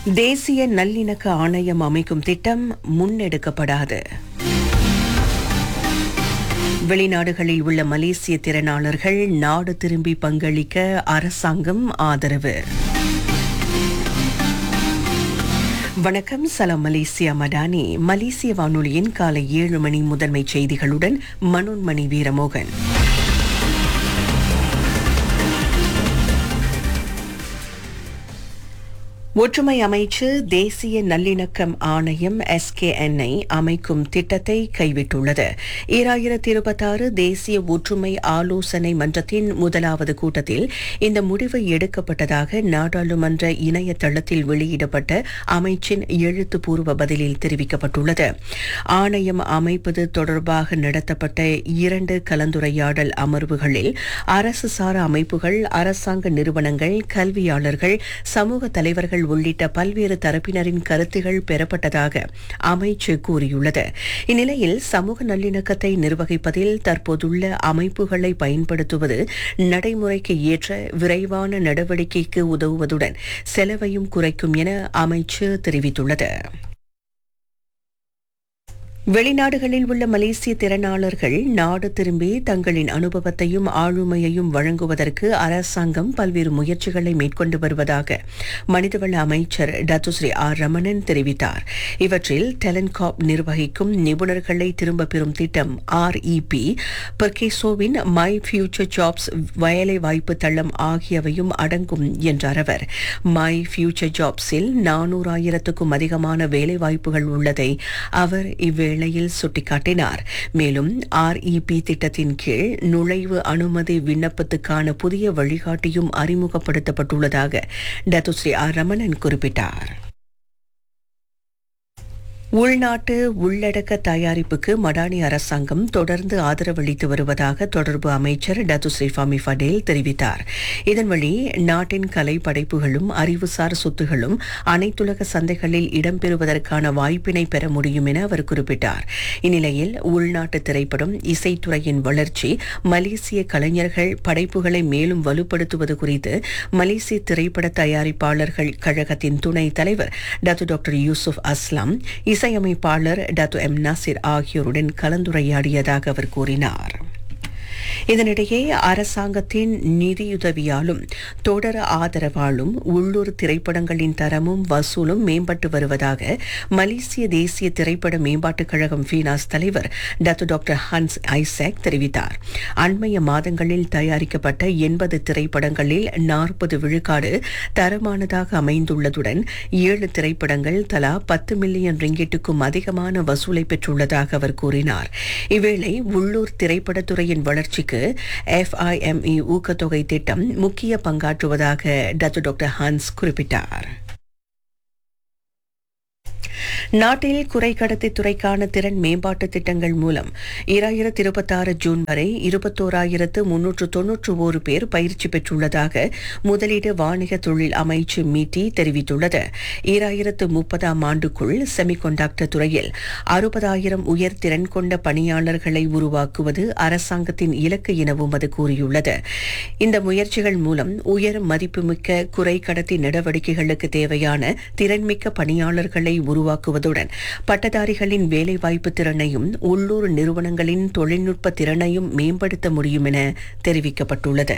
தேசிய நல்லிணக்க ஆணையம் அமைக்கும் திட்டம் முன்னெடுக்கப்படாது வெளிநாடுகளில் உள்ள மலேசிய திறனாளர்கள் நாடு திரும்பி பங்களிக்க அரசாங்கம் ஆதரவு வணக்கம் சலாம் மலேசியா மடானி மலேசிய வானொலியின் காலை ஏழு மணி முதன்மை செய்திகளுடன் மனோன்மணி வீரமோகன் ஒற்றுமை அமைச்சு தேசிய நல்லிணக்கம் ஆணையம் எஸ்கேஎன்ஐ அமைக்கும் திட்டத்தை கைவிட்டுள்ளது ஈராயிரத்தி இருபத்தாறு தேசிய ஒற்றுமை ஆலோசனை மன்றத்தின் முதலாவது கூட்டத்தில் இந்த முடிவு எடுக்கப்பட்டதாக நாடாளுமன்ற இணையதளத்தில் வெளியிடப்பட்ட அமைச்சின் எழுத்துப்பூர்வ பதிலில் தெரிவிக்கப்பட்டுள்ளது ஆணையம் அமைப்பது தொடர்பாக நடத்தப்பட்ட இரண்டு கலந்துரையாடல் அமர்வுகளில் அரசு சாரா அமைப்புகள் அரசாங்க நிறுவனங்கள் கல்வியாளர்கள் சமூக தலைவர்கள் உள்ளிட்ட பல்வேறு தரப்பினரின் கருத்துகள் பெறப்பட்டதாக அமைச்சு கூறியுள்ளது இந்நிலையில் சமூக நல்லிணக்கத்தை நிர்வகிப்பதில் தற்போதுள்ள அமைப்புகளை பயன்படுத்துவது நடைமுறைக்கு ஏற்ற விரைவான நடவடிக்கைக்கு உதவுவதுடன் செலவையும் குறைக்கும் என அமைச்சு தெரிவித்துள்ளது வெளிநாடுகளில் உள்ள மலேசிய திறனாளர்கள் நாடு திரும்பி தங்களின் அனுபவத்தையும் ஆளுமையையும் வழங்குவதற்கு அரசாங்கம் பல்வேறு முயற்சிகளை மேற்கொண்டு வருவதாக மனிதவள அமைச்சர் டத்துஸ்ரீ ஆர் ரமணன் தெரிவித்தார் இவற்றில் டெலன்காப் நிர்வகிக்கும் நிபுணர்களை திரும்ப பெறும் திட்டம் ஆர்இபி பெர்கேசோவின் மை ஃபியூச்சர் ஜாப்ஸ் வேலை வாய்ப்பு தளம் ஆகியவையும் அடங்கும் என்றார் அவர் மை ஃபியூச்சர் ஜாப்ஸில் நானூறாயிரத்துக்கும் அதிகமான வேலை வாய்ப்புகள் உள்ளதை அவர் இவ்வேளை வேளையில் சுட்டிக்காட்டினார் மேலும் ஆர்இபி திட்டத்தின் கீழ் நுழைவு அனுமதி விண்ணப்பத்துக்கான புதிய வழிகாட்டியும் அறிமுகப்படுத்தப்பட்டுள்ளதாக டத்துஸ்ரீ ஆர் ரமணன் குறிப்பிட்டார் உள்நாட்டு உள்ளடக்க தயாரிப்புக்கு மடானி அரசாங்கம் தொடர்ந்து ஆதரவளித்து வருவதாக தொடர்பு அமைச்சர் டத்து ஸ்ரீஃபாமி ஃபடேல் தெரிவித்தார் இதன் வழி நாட்டின் கலை படைப்புகளும் அறிவுசார் சொத்துகளும் அனைத்துலக சந்தைகளில் இடம்பெறுவதற்கான வாய்ப்பினை பெற முடியும் என அவர் குறிப்பிட்டார் இந்நிலையில் உள்நாட்டு திரைப்படம் இசைத்துறையின் வளர்ச்சி மலேசிய கலைஞர்கள் படைப்புகளை மேலும் வலுப்படுத்துவது குறித்து மலேசிய திரைப்பட தயாரிப்பாளர்கள் கழகத்தின் துணைத் தலைவர் டத்து டாக்டர் யூசுப் அஸ்லாம் இசையமைப்பாளர் டத்து எம் நாசிர் ஆகியோருடன் கலந்துரையாடியதாக அவர் கூறினார் இதனிடையே அரசாங்கத்தின் நிதியுதவியாலும் தொடர் ஆதரவாலும் உள்ளூர் திரைப்படங்களின் தரமும் வசூலும் மேம்பட்டு வருவதாக மலேசிய தேசிய திரைப்பட மேம்பாட்டுக் கழகம் ஃபீனாஸ் தலைவர் டத்து டாக்டர் ஹன்ஸ் ஐசேக் தெரிவித்தார் அண்மைய மாதங்களில் தயாரிக்கப்பட்ட எண்பது திரைப்படங்களில் நாற்பது விழுக்காடு தரமானதாக அமைந்துள்ளதுடன் ஏழு திரைப்படங்கள் தலா பத்து மில்லியன் ரிங்கிட்டுக்கும் அதிகமான வசூலை பெற்றுள்ளதாக அவர் கூறினார் இவ்வேளை உள்ளூர் திரைப்படத்துறையின் வளர்ச்சிக்கு எஃப்ஐஎம்இ ஊக்கத்தொகை திட்டம் முக்கிய பங்காற்றுவதாக டத்து டாக்டர் ஹான்ஸ் குறிப்பிட்டார் நாட்டில் குறை கடத்தி துறைக்கான திறன் மேம்பாட்டு திட்டங்கள் மூலம் இராயிரத்தி இருபத்தாறு ஜூன் வரை இருபத்தோராயிரத்து முன்னூற்று தொன்னூற்று ஒரு பேர் பயிற்சி பெற்றுள்ளதாக முதலீடு வாணிக தொழில் அமைச்சு மீட்டி தெரிவித்துள்ளது ஈராயிரத்து முப்பதாம் ஆண்டுக்குள் செமிகொண்டாக்டர் துறையில் அறுபதாயிரம் உயர் திறன் கொண்ட பணியாளர்களை உருவாக்குவது அரசாங்கத்தின் இலக்கு எனவும் அது கூறியுள்ளது இந்த முயற்சிகள் மூலம் உயர் மதிப்புமிக்க குறை கடத்தி நடவடிக்கைகளுக்கு தேவையான திறன்மிக்க பணியாளர்களை உருவாக்குவதுடன் பட்டதாரிகளின் வேலைவாய்ப்பு திறனையும் உள்ளூர் நிறுவனங்களின் தொழில்நுட்ப திறனையும் மேம்படுத்த முடியும் என தெரிவிக்கப்பட்டுள்ளது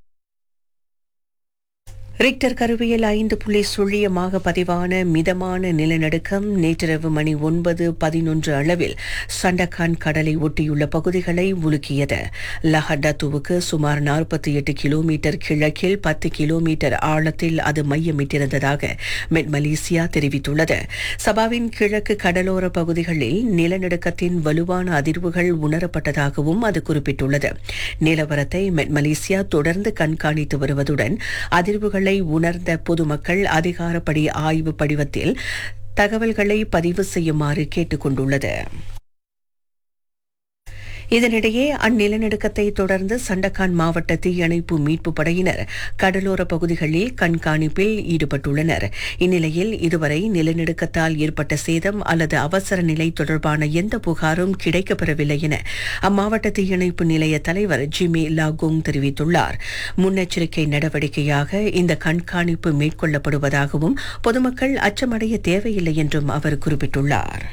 ரிக்டர் கருவியில் ஐந்து புள்ளி சுழியமாக பதிவான மிதமான நிலநடுக்கம் நேற்றிரவு மணி ஒன்பது பதினொன்று அளவில் சண்டகான் கடலை ஒட்டியுள்ள பகுதிகளை உலுக்கியது லஹடத்துவுக்கு சுமார் நாற்பத்தி எட்டு கிலோமீட்டர் கிழக்கில் பத்து கிலோமீட்டர் ஆழத்தில் அது மையமிட்டிருந்ததாக மெட் மலேசியா தெரிவித்துள்ளது சபாவின் கிழக்கு கடலோர பகுதிகளில் நிலநடுக்கத்தின் வலுவான அதிர்வுகள் உணரப்பட்டதாகவும் அது குறிப்பிட்டுள்ளது நிலவரத்தை மெட் மலேசியா தொடர்ந்து கண்காணித்து வருவதுடன் அதிர்வுகள் தகவல்களை உணர்ந்த பொதுமக்கள் அதிகாரப்படி ஆய்வு படிவத்தில் தகவல்களை பதிவு செய்யுமாறு கேட்டுக் கொண்டுள்ளது இதனிடையே அந்நிலநடுக்கத்தை தொடர்ந்து சண்டகான் மாவட்ட தீயணைப்பு மீட்பு படையினர் கடலோர பகுதிகளில் கண்காணிப்பில் ஈடுபட்டுள்ளனர் இந்நிலையில் இதுவரை நிலநடுக்கத்தால் ஏற்பட்ட சேதம் அல்லது அவசர நிலை தொடர்பான எந்த புகாரும் கிடைக்கப்பெறவில்லை என அம்மாவட்ட தீயணைப்பு நிலைய தலைவர் ஜிமி லாகோங் தெரிவித்துள்ளார் முன்னெச்சரிக்கை நடவடிக்கையாக இந்த கண்காணிப்பு மேற்கொள்ளப்படுவதாகவும் பொதுமக்கள் அச்சமடைய தேவையில்லை என்றும் அவர் குறிப்பிட்டுள்ளார்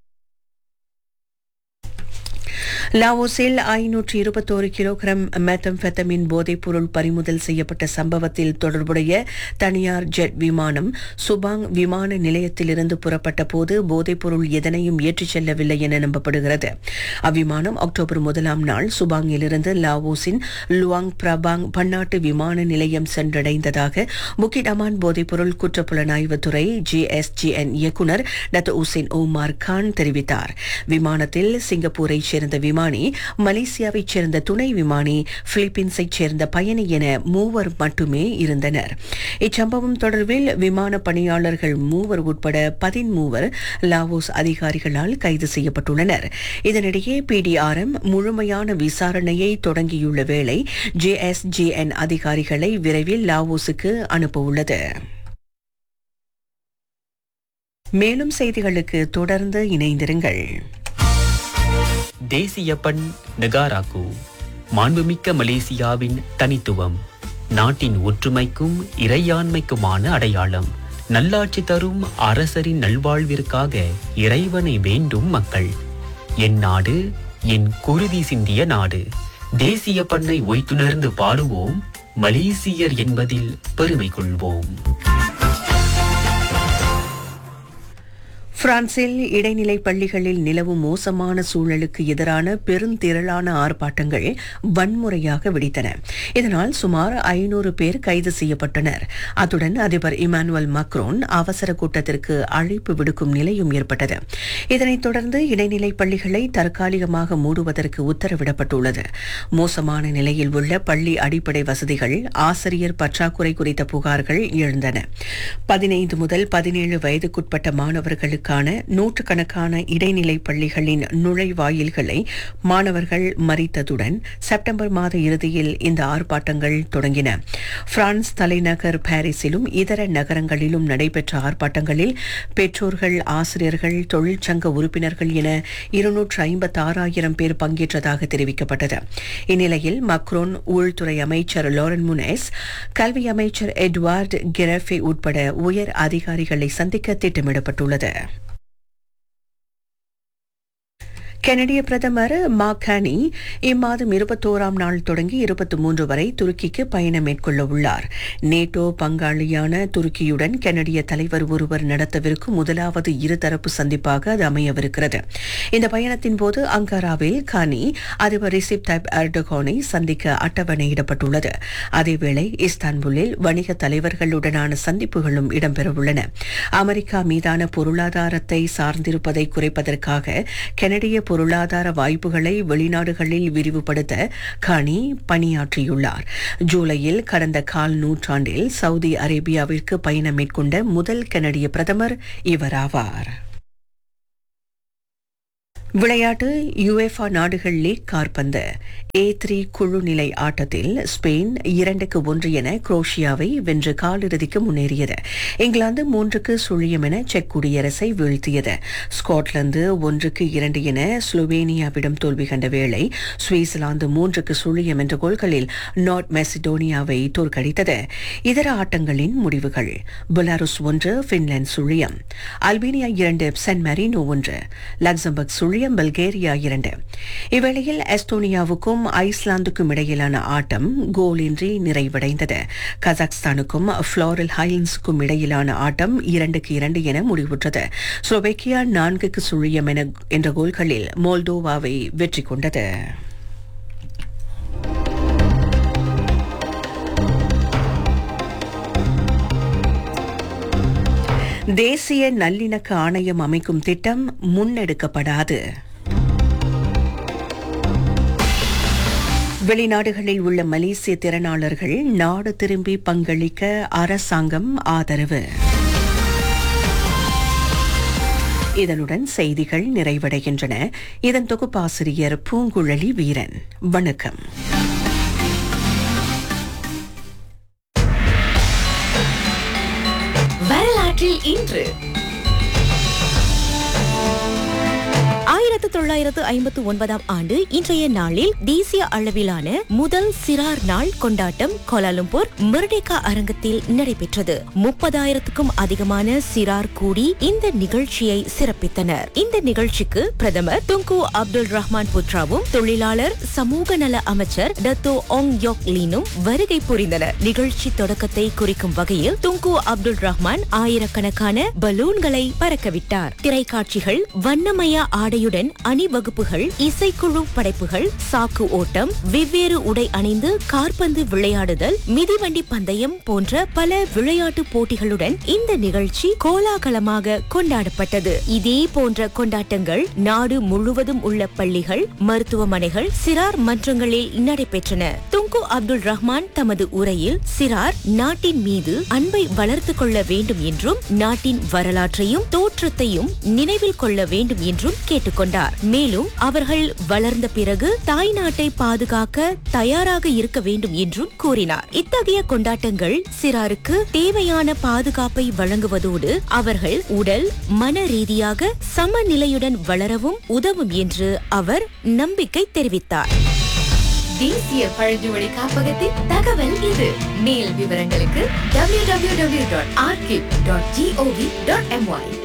லாவோஸில் ஐநூற்று இருபத்தோரு கிலோகிராம் மெத்தம்பெத்தமின் போதைப் பொருள் பறிமுதல் செய்யப்பட்ட சம்பவத்தில் தொடர்புடைய தனியார் ஜெட் விமானம் சுபாங் விமான நிலையத்திலிருந்து புறப்பட்ட போது போதைப் பொருள் எதனையும் ஏற்றிச் செல்லவில்லை என நம்பப்படுகிறது அவ்விமானம் அக்டோபர் முதலாம் நாள் சுபாங்கிலிருந்து லாவோஸின் லுவாங் பிரபாங் பன்னாட்டு விமான நிலையம் சென்றடைந்ததாக புக்கிட் அமான் போதைப்பொருள் குற்றப்புலனாய்வுத்துறை ஜிஎஸ்ஜிஎன் இயக்குநர் டத்து உசேன் ஓமார் கான் தெரிவித்தார் விமானத்தில் சிங்கப்பூரைச் சேர்ந்த விமானி மலேசியாவைச் சேர்ந்த துணை விமானி பிலிப்பீன்ஸைச் சேர்ந்த பயணி என மூவர் மட்டுமே இருந்தனர் இச்சம்பவம் தொடர்பில் விமான பணியாளர்கள் மூவர் உட்பட பதிமூவர் லாவோஸ் அதிகாரிகளால் கைது செய்யப்பட்டுள்ளனர் இதனிடையே பிடிஆர்எம் முழுமையான விசாரணையை தொடங்கியுள்ள வேளை ஜேஎஸ்ஜிஎன் அதிகாரிகளை விரைவில் லாவோஸுக்கு அனுப்பவுள்ளது மேலும் செய்திகளுக்கு தொடர்ந்து இணைந்திருங்கள் தேசிய பண் நெகாராக்கு மாண்புமிக்க மலேசியாவின் தனித்துவம் நாட்டின் ஒற்றுமைக்கும் இறையாண்மைக்குமான அடையாளம் நல்லாட்சி தரும் அரசரின் நல்வாழ்விற்காக இறைவனை வேண்டும் மக்கள் என் நாடு என் குருதி சிந்திய நாடு தேசிய பண்ணை ஒய்த்துணர்ந்து பாடுவோம் மலேசியர் என்பதில் பெருமை கொள்வோம் பிரான்சில் இடைநிலை பள்ளிகளில் நிலவும் மோசமான சூழலுக்கு எதிரான பெருந்திரளான ஆர்ப்பாட்டங்கள் வன்முறையாக வெடித்தன இதனால் சுமார் ஐநூறு பேர் கைது செய்யப்பட்டனர் அத்துடன் அதிபர் இமானுவல் மக்ரோன் அவசர கூட்டத்திற்கு அழைப்பு விடுக்கும் நிலையும் ஏற்பட்டது இதனைத் தொடர்ந்து இடைநிலை பள்ளிகளை தற்காலிகமாக மூடுவதற்கு உத்தரவிடப்பட்டுள்ளது மோசமான நிலையில் உள்ள பள்ளி அடிப்படை வசதிகள் ஆசிரியர் பற்றாக்குறை குறித்த புகார்கள் எழுந்தன பதினைந்து முதல் பதினேழு வயதுக்குட்பட்ட மாணவர்களுக்கு தேர்வுக்கான நூற்றுக்கணக்கான இடைநிலை பள்ளிகளின் நுழைவாயில்களை மாணவர்கள் மறித்ததுடன் செப்டம்பர் மாத இறுதியில் இந்த ஆர்ப்பாட்டங்கள் தொடங்கின பிரான்ஸ் தலைநகர் பாரிஸிலும் இதர நகரங்களிலும் நடைபெற்ற ஆர்ப்பாட்டங்களில் பெற்றோர்கள் ஆசிரியர்கள் தொழிற்சங்க உறுப்பினர்கள் என இருநூற்று ஐம்பத்தாறாயிரம் பேர் பங்கேற்றதாக தெரிவிக்கப்பட்டது இந்நிலையில் மக்ரோன் உள்துறை அமைச்சர் லோரன் முனேஸ் கல்வி அமைச்சர் எட்வார்ட் கெரஃபே உட்பட உயர் அதிகாரிகளை சந்திக்க திட்டமிடப்பட்டுள்ளது கனடிய பிரதமர் மாகானி இம்மாதம் இருபத்தோராம் நாள் தொடங்கி இருபத்தி மூன்று வரை துருக்கிக்கு பயணம் மேற்கொள்ள உள்ளார் நேட்டோ பங்காளியான துருக்கியுடன் கனடிய தலைவர் ஒருவர் நடத்தவிருக்கும் முதலாவது இருதரப்பு சந்திப்பாக அது அமையவிருக்கிறது இந்த பயணத்தின் போது அங்காராவில் கானி அதிபர் ரிசிப் தைப் எர்டோகானை சந்திக்க அட்டவணையிடப்பட்டுள்ளது அதேவேளை இஸ்தான்புல்லில் வணிக தலைவர்களுடனான சந்திப்புகளும் இடம்பெறவுள்ளன அமெரிக்கா மீதான பொருளாதாரத்தை சார்ந்திருப்பதை குறைப்பதற்காக கனடிய பொருளாதார வாய்ப்புகளை வெளிநாடுகளில் விரிவுபடுத்த கானி பணியாற்றியுள்ளார் ஜூலையில் கடந்த கால் நூற்றாண்டில் சவுதி அரேபியாவிற்கு பயணம் மேற்கொண்ட முதல் கனடிய பிரதமர் இவராவார் விளையாட்டு யுஎஃபா நாடுகள் லீக் கார்பந்து ஏ த்ரீ குழு நிலை ஆட்டத்தில் ஸ்பெயின் இரண்டுக்கு ஒன்று என குரோஷியாவை வென்று காலிறுதிக்கு முன்னேறியது இங்கிலாந்து மூன்றுக்கு சுழியம் என செக் குடியரசை வீழ்த்தியது ஸ்காட்லாந்து ஒன்றுக்கு இரண்டு என ஸ்லோவேனியாவிடம் தோல்வி கண்ட வேளை சுவிட்சர்லாந்து மூன்றுக்கு சுழியம் என்ற கோல்களில் நார்த் மெசிடோனியாவை தோற்கடித்தது இதர ஆட்டங்களின் முடிவுகள் பெலாருஸ் ஒன்று பின்லாந்து சுழியம் அல்பேனியா இரண்டு சென்ட் மெரினோ ஒன்று லக்சம்பர்க் சுழியம் பல்கேரியா இரண்டு இவ்வேளையில் எஸ்டோனியாவுக்கும் ஐஸ்லாந்துக்கும் இடையிலான ஆட்டம் கோலின்றி நிறைவடைந்தது கஜகஸ்தானுக்கும் ஃப்ளோரல் ஹைல்ஸுக்கும் இடையிலான ஆட்டம் இரண்டுக்கு இரண்டு என முடிவுற்றது ஸ்லோவேக்கியா நான்குக்கு சுழியம் என என்ற கோல்களில் மோல்டோவாவை வெற்றி கொண்டது தேசிய நல்லிணக்க ஆணையம் அமைக்கும் திட்டம் முன்னெடுக்கப்படாது வெளிநாடுகளில் உள்ள மலேசிய திறனாளர்கள் நாடு திரும்பி பங்களிக்க அரசாங்கம் ஆதரவு இதனுடன் செய்திகள் நிறைவடைகின்றன இதன் தொகுப்பாசிரியர் பூங்குழலி வீரன் வணக்கம் வரலாற்றில் இன்று ஆயிரத்து தொள்ளாயிரத்து ஐம்பத்து ஒன்பதாம் ஆண்டு இன்றைய நாளில் தேசிய அளவிலான முதல் சிறார் நாள் கொண்டாட்டம் கோலாலம்பூர் மிர்டேகா அரங்கத்தில் நடைபெற்றது முப்பதாயிரத்துக்கும் அதிகமான சிறார் கூடி இந்த நிகழ்ச்சியை சிறப்பித்தனர் இந்த நிகழ்ச்சிக்கு பிரதமர் துங்கு அப்துல் ரஹ்மான் புத்ராவும் தொழிலாளர் சமூக நல அமைச்சர் டத்தோ ஒங் யோக் லீனும் வருகை புரிந்தனர் நிகழ்ச்சி தொடக்கத்தை குறிக்கும் வகையில் துங்கு அப்துல் ரஹ்மான் ஆயிரக்கணக்கான பலூன்களை பறக்கவிட்டார் திரைக்காட்சிகள் வண்ணமய ஆடையுடன் அணிவகுப்புகள் இசைக்குழு படைப்புகள் சாக்கு ஓட்டம் வெவ்வேறு உடை அணிந்து கார்பந்து விளையாடுதல் மிதிவண்டி பந்தயம் போன்ற பல விளையாட்டு போட்டிகளுடன் இந்த நிகழ்ச்சி கோலாகலமாக கொண்டாடப்பட்டது இதே போன்ற கொண்டாட்டங்கள் நாடு முழுவதும் உள்ள பள்ளிகள் மருத்துவமனைகள் சிறார் மன்றங்களில் நடைபெற்றன துங்கு அப்துல் ரஹ்மான் தமது உரையில் சிறார் நாட்டின் மீது அன்பை வளர்த்துக் கொள்ள வேண்டும் என்றும் நாட்டின் வரலாற்றையும் தோற்றத்தையும் நினைவில் கொள்ள வேண்டும் என்றும் கேட்டுக்கொண்டார் மேலும் அவர்கள் வளர்ந்த பிறகு தாய் நாட்டை பாதுகாக்க தயாராக இருக்க வேண்டும் என்றும் கூறினார் இத்தகைய கொண்டாட்டங்கள் சிறாருக்கு தேவையான பாதுகாப்பை வழங்குவதோடு அவர்கள் உடல் மன ரீதியாக சமநிலையுடன் வளரவும் உதவும் என்று அவர் நம்பிக்கை தெரிவித்தார் தேசிய பழங்குடி காப்பகத்தின் தகவல் இது மேல் விவரங்களுக்கு www.archive.gov.my